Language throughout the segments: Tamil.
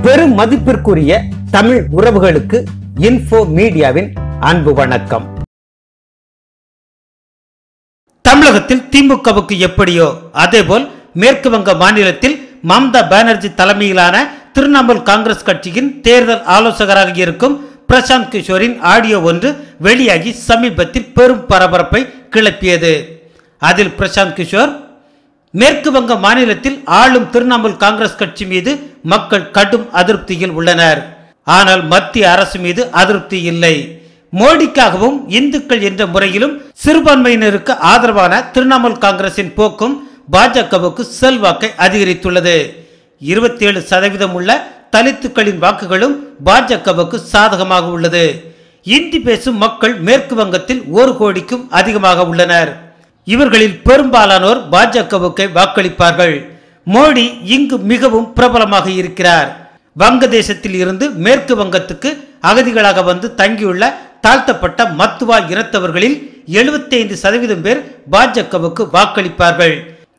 பெரும் மதிப்பிற்குரிய தமிழ் உறவுகளுக்கு இன்ஃபோ மீடியாவின் அன்பு வணக்கம் தமிழகத்தில் திமுகவுக்கு எப்படியோ அதேபோல் மேற்கு வங்க மாநிலத்தில் மம்தா பானர்ஜி தலைமையிலான திரிணாமுல் காங்கிரஸ் கட்சியின் தேர்தல் ஆலோசகராக இருக்கும் பிரசாந்த் கிஷோரின் ஆடியோ ஒன்று வெளியாகி சமீபத்தில் பெரும் பரபரப்பை கிளப்பியது அதில் பிரசாந்த் கிஷோர் மேற்கு வங்க மாநிலத்தில் ஆளும் திரிணாமுல் காங்கிரஸ் கட்சி மீது மக்கள் கடும் அதிருப்தியில் உள்ளனர் ஆனால் மத்திய அரசு மீது அதிருப்தி இல்லை மோடிக்காகவும் இந்துக்கள் என்ற முறையிலும் சிறுபான்மையினருக்கு ஆதரவான திரிணாமுல் காங்கிரசின் போக்கும் பாஜகவுக்கு செல்வாக்கை அதிகரித்துள்ளது இருபத்தி ஏழு சதவீதம் உள்ள தலித்துக்களின் வாக்குகளும் பாஜகவுக்கு சாதகமாக உள்ளது இந்தி பேசும் மக்கள் மேற்கு வங்கத்தில் ஒரு கோடிக்கும் அதிகமாக உள்ளனர் இவர்களில் பெரும்பாலானோர் பாஜகவுக்கு வாக்களிப்பார்கள் மோடி இங்கு மிகவும் பிரபலமாக இருக்கிறார் வங்கதேசத்தில் இருந்து மேற்கு வங்கத்துக்கு அகதிகளாக வந்து தங்கியுள்ள தாழ்த்தப்பட்ட மத்துவா இனத்தவர்களில் 75% சதவீதம் பேர் பாஜகவுக்கு வாக்களிப்பார்கள்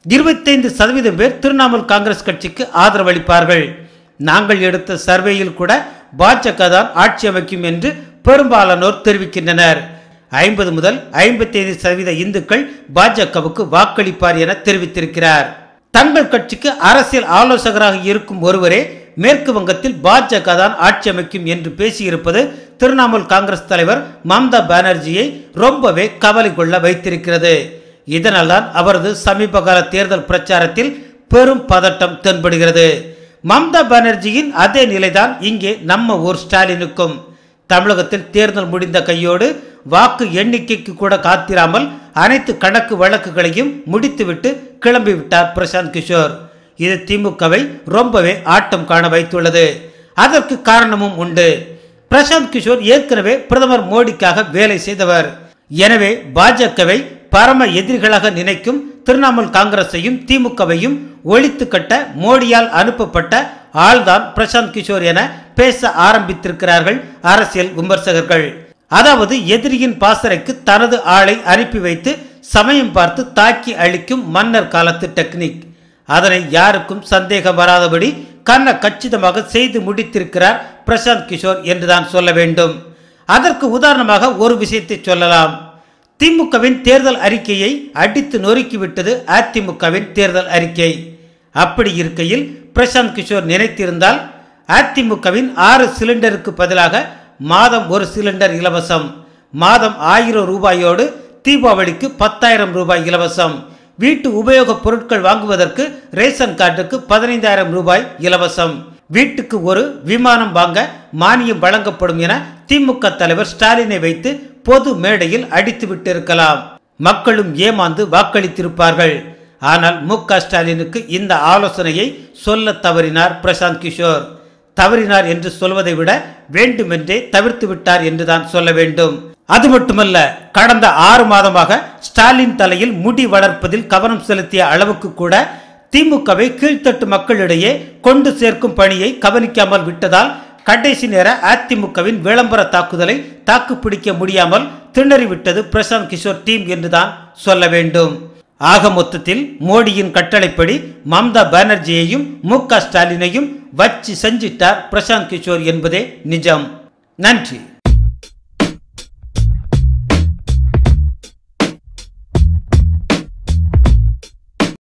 25% சதவீதம் பேர் திரிணாமுல் காங்கிரஸ் கட்சிக்கு ஆதரவளிப்பார்கள் நாங்கள் எடுத்த சர்வேயில் கூட பாஜக தான் ஆட்சி அமைக்கும் என்று பெரும்பாலானோர் தெரிவிக்கின்றனர் ஐம்பது முதல் ஐம்பத்தைந்து சதவீத இந்துக்கள் பாஜகவுக்கு வாக்களிப்பார் என தெரிவித்திருக்கிறார் தங்கள் கட்சிக்கு அரசியல் ஆலோசகராக இருக்கும் ஒருவரே மேற்கு வங்கத்தில் பாஜக தான் ஆட்சி அமைக்கும் என்று பேசியிருப்பது திரிணாமுல் காங்கிரஸ் தலைவர் மம்தா பானர்ஜியை ரொம்பவே கவலை கொள்ள வைத்திருக்கிறது இதனால் தான் அவரது சமீபகால தேர்தல் பிரச்சாரத்தில் பெரும் பதட்டம் தென்படுகிறது மம்தா பானர்ஜியின் அதே நிலைதான் இங்கே நம்ம ஊர் ஸ்டாலினுக்கும் தமிழகத்தில் தேர்தல் முடிந்த கையோடு வாக்கு எண்ணிக்கைக்கு கூட காத்திராமல் அனைத்து கணக்கு வழக்குகளையும் முடித்துவிட்டு கிளம்பிவிட்டார் பிரசாந்த் கிஷோர் இது திமுகவை ரொம்பவே ஆட்டம் காண வைத்துள்ளது அதற்கு காரணமும் உண்டு பிரசாந்த் கிஷோர் ஏற்கனவே பிரதமர் மோடிக்காக வேலை செய்தவர் எனவே பாஜகவை பரம எதிரிகளாக நினைக்கும் திரிணாமுல் காங்கிரஸையும் திமுகவையும் ஒழித்து கட்ட மோடியால் அனுப்பப்பட்ட ஆள்தான் பிரசாந்த் கிஷோர் என பேச ஆரம்பித்திருக்கிறார்கள் அரசியல் விமர்சகர்கள் அதாவது எதிரியின் பாசறைக்கு தனது ஆளை அனுப்பி வைத்து சமயம் பார்த்து தாக்கி அழிக்கும் மன்னர் காலத்து டெக்னிக் அதனை யாருக்கும் சந்தேகம் வராதபடி கண்ண கச்சிதமாக செய்து முடித்திருக்கிறார் பிரசாந்த் கிஷோர் என்றுதான் சொல்ல வேண்டும் அதற்கு உதாரணமாக ஒரு விஷயத்தை சொல்லலாம் திமுகவின் தேர்தல் அறிக்கையை அடித்து நொறுக்கிவிட்டது அதிமுகவின் தேர்தல் அறிக்கை அப்படி இருக்கையில் பிரசாந்த் கிஷோர் நினைத்திருந்தால் அதிமுகவின் ஆறு சிலிண்டருக்கு பதிலாக மாதம் ஒரு சிலிண்டர் இலவசம் மாதம் ஆயிரம் ரூபாயோடு தீபாவளிக்கு பத்தாயிரம் ரூபாய் இலவசம் வீட்டு உபயோகப் பொருட்கள் வாங்குவதற்கு ரேஷன் கார்டுக்கு பதினைந்தாயிரம் ரூபாய் இலவசம் வீட்டுக்கு ஒரு விமானம் வாங்க மானியம் வழங்கப்படும் என திமுக தலைவர் ஸ்டாலினை வைத்து பொது மேடையில் அடித்து விட்டிருக்கலாம் மக்களும் ஏமாந்து வாக்களித்திருப்பார்கள் ஆனால் மு க ஸ்டாலினுக்கு இந்த ஆலோசனையை சொல்ல தவறினார் பிரசாந்த் கிஷோர் தவறினார் என்று சொல்வதை விட வேண்டுமென்றே தவிர்த்து விட்டார் என்றுதான் சொல்ல வேண்டும் அது மட்டுமல்ல கடந்த ஆறு மாதமாக ஸ்டாலின் தலையில் முடி வளர்ப்பதில் கவனம் செலுத்திய அளவுக்கு கூட திமுகவை கீழ்த்தட்டு மக்களிடையே கொண்டு சேர்க்கும் பணியை கவனிக்காமல் விட்டதால் கடைசி நேர அதிமுகவின் விளம்பர தாக்குதலை தாக்குப்பிடிக்க முடியாமல் திணறிவிட்டது பிரசாந்த் கிஷோர் டீம் என்றுதான் சொல்ல வேண்டும் ஆக மொத்தத்தில் மோடியின் கட்டளைப்படி மம்தா பானர்ஜியையும் மு க ஸ்டாலினையும் வச்சு செஞ்சிட்டார் பிரசாந்த் கிஷோர் என்பதே நிஜம் நன்றி